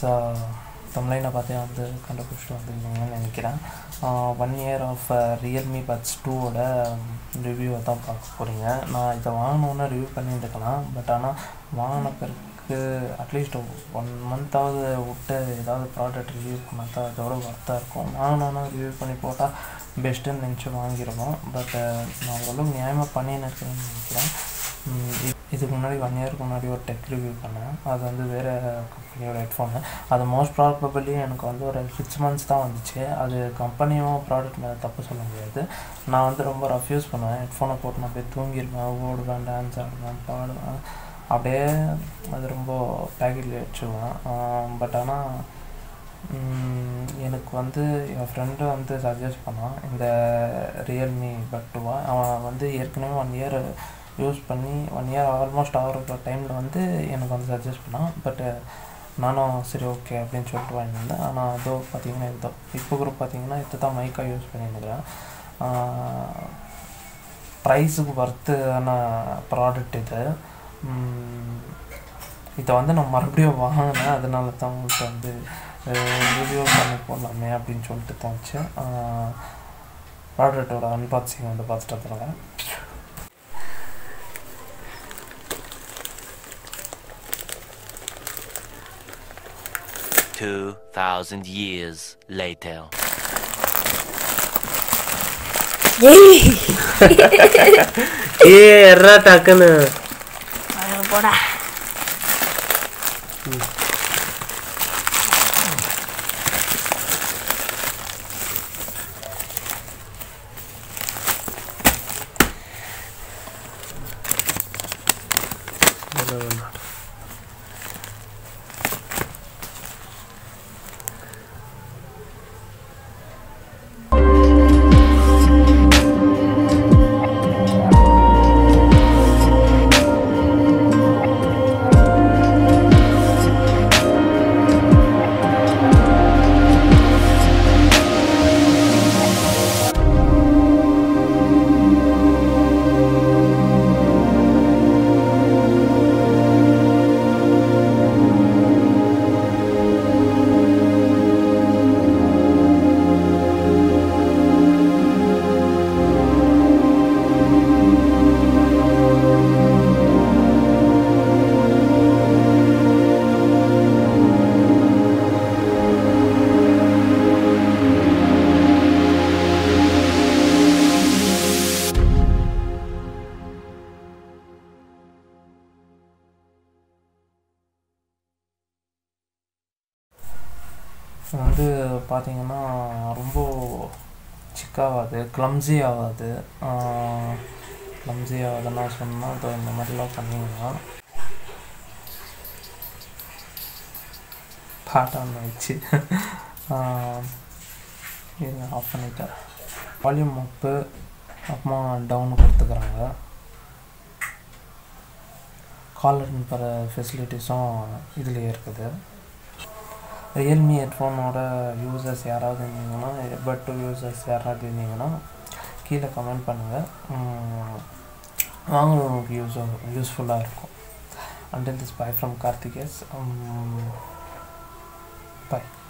தமிழைனை பார்த்தே வந்து கண்டுபிடிச்சிட்டு வந்துருந்தீங்கன்னு நினைக்கிறேன் one year of Realme Buds டூவோட ரிவ்யூவை தான் பார்க்க போகிறீங்க நான் இதை வாங்கினோன்னே ரிவ்யூ பண்ணியிருக்கலாம் பட் ஆனால் வாங்கின பிறகு அட்லீஸ்ட் ஒன் மந்த்தாவது விட்டு ஏதாவது ப்ராடக்ட் ரிவ்யூ பண்ணால் தான் அதோட ஒர்த்தாக இருக்கும் வாங்கினோன்னா ரிவ்யூ பண்ணி போட்டால் பெஸ்ட்டுன்னு நினச்சி வாங்கிடுவோம் பட் நான் ஓரளவுக்கு நியாயமாக பண்ணின்னு இருக்கிறேன்னு நினைக்கிறேன் ம், இ- இதுக்கு முன்னாடி ஒன் இயருக்கு முன்னாடி ஒரு டெக் ரிவ்யூ பண்ணேன் அது வந்து வேறு கம்பெனியோட ஹெட்ஃபோனு அது மோஸ்ட் ப்ராபபிளி எனக்கு வந்து ஒரு சிக்ஸ் மந்த்ஸ் தான் வந்துச்சு அது கம்பெனியும் ப்ராடக்ட் மேலே தப்பு சொல்ல முடியாது நான் வந்து ரொம்ப ரஃப் யூஸ் பண்ணுவேன் ஹெட்ஃபோனை போட்டு நான் போய் தூங்கிடுவேன் ஓடுவேன் டான்ஸ் ஆடுவேன் பாடுவேன் அப்படியே அது ரொம்ப பேக்கெட்லேயே வச்சுருவேன் பட் ஆனால் ம், எனக்கு வந்து என் ஃப்ரெண்டு வந்து சஜஸ்ட் பண்ணான் இந்த ரியல்மி பட்டுவா அவன் வந்து ஏற்கனவே ஒன் இயர் யூஸ் பண்ணி ஒன் இயர் ஆல்மோஸ்ட் ஆகிற டைமில் வந்து எனக்கு வந்து சஜஸ்ட் பண்ணான் பட்டு நானும் சரி ஓகே அப்படின்னு சொல்லிட்டு வாங்கியிருந்தேன் ஆனால் அதோ பார்த்தீங்கன்னா இதோ இப்போ கூட பார்த்தீங்கன்னா இது தான் மைக்காக யூஸ் பண்ணியிருக்கிறேன் ப்ரைஸுக்கு ஒர்த்தான ப்ராடக்ட் இது ம், இதை வந்து நான் மறுபடியும் வாங்கினேன் அதனால தான் உங்களுக்கு வந்து ரிவ்யூ பண்ணி போடலாமே அப்படின்னு சொல்லிட்டு தோணுச்சு ப்ராடக்டோட அன்பாக்சிங் வந்து பார்த்துட்டு வந்துடுங்க Two thousand years later. ஏ எர்ரா டக்குன்னு அழகு போடா வந்து பார்த்தீங்கன்னா ரொம்ப சிக்காகாது கிளம்ஸி ஆகாது கிளம்ஸி ஆகாதுன்னா சொன்னால் இப்போ இந்த மாதிரிலாம் பண்ணிங்கன்னா பாட்டான் ஆயிடுச்சு இது ஆஃப் பண்ணிட்டேன் வால்யூம் அப்பு அப்புறமா டவுன் கொடுத்துக்கிறாங்க காலர் பர ஃபெசிலிட்டிஸும் இதுலேயே இருக்குது ரியல்மி ஹெட்ஃபோனோட யூசர்ஸ் யாராவது இருந்தீங்கன்னா பட் டூ யூசர்ஸ் யாராவது இருந்தீங்கன்னா கீழே கமெண்ட் பண்ணுங்கள் வாங்குறவங்களுக்கு யூஸ் யூஸ்ஃபுல்லாக இருக்கும் until this bye from Karthikesh by